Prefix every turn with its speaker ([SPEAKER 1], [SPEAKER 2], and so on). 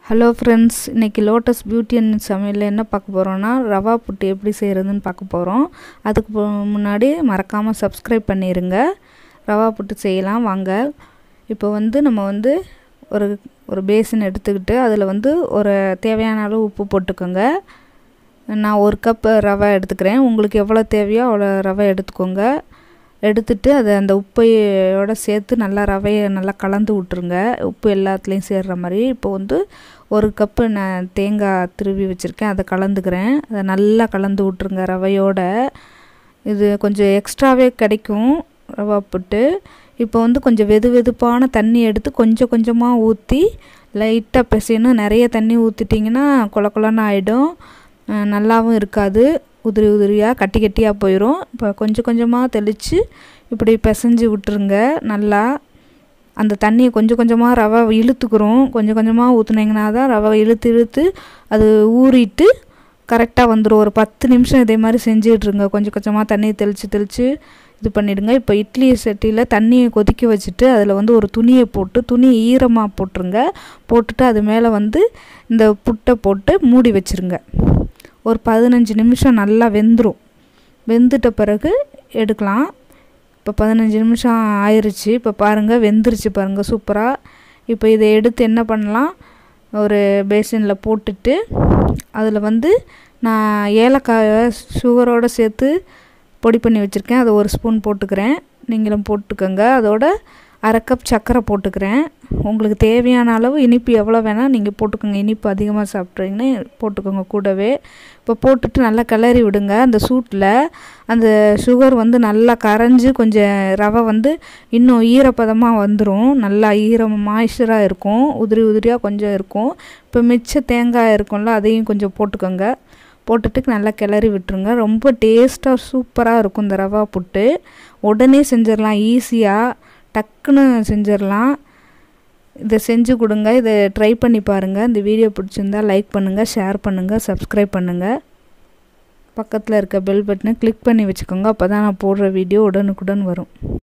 [SPEAKER 1] hello friends இன்றைக்கி lotus beauty and சமையலில் என்ன பார்க்க போகிறோன்னா ரவா புட்டு எப்படி செய்கிறதுன்னு பார்க்க போகிறோம் அதுக்கு போ- முன்னாடி மறக்காமல் சப்ஸ்கிரைப் பண்ணிடுங்க ரவா புட்டு செய்யலாம் வாங்க இப்போ வந்து நம்ம வந்து ஒரு ஒரு பேசின் எடுத்துக்கிட்டு அதில் வந்து ஒரு தேவையான அளவு உப்பு போட்டுக்கோங்க நான் ஒரு கப் ரவை எடுத்துக்கிறேன் உங்களுக்கு எவ்வளோ தேவையோ அவ்வளோ ரவை எடுத்துக்கோங்க எடுத்துட்டு அதை அந்த உப்பையோட சேர்த்து நல்லா ரவையை நல்லா கலந்து விட்ருங்க உப்பு எல்லாத்துலேயும் சேர்ற மாதிரி இப்போ வந்து ஒரு கப்பு நான் தேங்காய் திருவி வச்சுருக்கேன் அதை கலந்துக்கிறேன் அதை நல்லா கலந்து விட்ருங்க ரவையோட இது கொஞ்சம் எக்ஸ்ட்ராவே கிடைக்கும் ரவா புட்டு இப்போ வந்து கொஞ்சம் வெது வெதுப்பான தண்ணி எடுத்து கொஞ்சம் கொஞ்சமாக ஊற்றி லைட்டாக பிசையணும் நிறைய தண்ணி ஊற்றிட்டிங்கன்னா கொல கொலன்னு ஆகிடும் நல்லாவும் இருக்காது உதிரி உதிரியாக கட்டி கட்டியாக போயிடும் இப்போ கொஞ்சம் கொஞ்சமாக தெளித்து இப்படி பிசைஞ்சு விட்டுருங்க நல்லா அந்த தண்ணியை கொஞ்சம் கொஞ்சமாக ரவை இழுத்துக்கிறோம் கொஞ்சம் கொஞ்சமாக ஊற்றுனீங்கன்னா தான் ரவை இழுத்து இழுத்து அது ஊறிட்டு கரெக்டாக வந்துடும் ஒரு பத்து நிமிஷம் இதே மாதிரி செஞ்சிட்ருங்க கொஞ்சம் கொஞ்சமாக தண்ணியை தெளித்து தெளித்து இது பண்ணிவிடுங்க இப்போ இட்லி சட்டியில் தண்ணியை கொதிக்க வச்சுட்டு அதில் வந்து ஒரு துணியை போட்டு துணி ஈரமாக போட்டுருங்க போட்டுட்டு அது மேலே வந்து இந்த புட்டை போட்டு மூடி வச்சுருங்க ஒரு பதினஞ்சு நிமிஷம் நல்லா வெந்துடும் வெந்துட்ட பிறகு எடுக்கலாம் இப்போ பதினஞ்சு நிமிஷம் ஆயிருச்சு இப்போ பாருங்கள் வெந்துருச்சு பாருங்கள் சூப்பராக இப்போ இதை எடுத்து என்ன பண்ணலாம் ஒரு பேசினில் போட்டுட்டு அதில் வந்து நான் ஏலக்காயை சுகரோடு சேர்த்து பொடி பண்ணி வச்சுருக்கேன் அதை ஒரு ஸ்பூன் போட்டுக்கிறேன் நீங்களும் போட்டுக்கோங்க அதோட அரை கப் சர்க்கரை போட்டுக்கிறேன் உங்களுக்கு தேவையான அளவு இனிப்பு எவ்வளோ வேணால் நீங்கள் போட்டுக்கோங்க இனிப்பு அதிகமாக சாப்பிட்றீங்கன்னா போட்டுக்கோங்க கூடவே இப்போ போட்டுட்டு நல்லா கிளறி விடுங்க அந்த சூட்டில் அந்த சுகர் வந்து நல்லா கரைஞ்சி கொஞ்சம் ரவை வந்து இன்னும் ஈரப்பதமாக வந்துடும் நல்லா ஈரம் மாய்ஸ்சராக இருக்கும் உதிரி உதிரியாக கொஞ்சம் இருக்கும் இப்போ மிச்ச தேங்காய் இருக்கும்ல அதையும் கொஞ்சம் போட்டுக்கோங்க போட்டுட்டு நல்லா கிளறி விட்டுருங்க ரொம்ப டேஸ்ட்டாக சூப்பராக இருக்கும் இந்த ரவா புட்டு உடனே செஞ்சிடலாம் ஈஸியாக டக்குன்னு செஞ்சிடலாம் இதை செஞ்சு கொடுங்க இதை ட்ரை பண்ணி பாருங்கள் இந்த வீடியோ பிடிச்சிருந்தா லைக் பண்ணுங்கள் ஷேர் பண்ணுங்கள் சப்ஸ்கிரைப் பண்ணுங்கள் பக்கத்தில் இருக்க பெல் பட்டனை கிளிக் பண்ணி வச்சுக்கோங்க அப்போ தான் நான் போடுற வீடியோ உடனுக்குடன் வரும்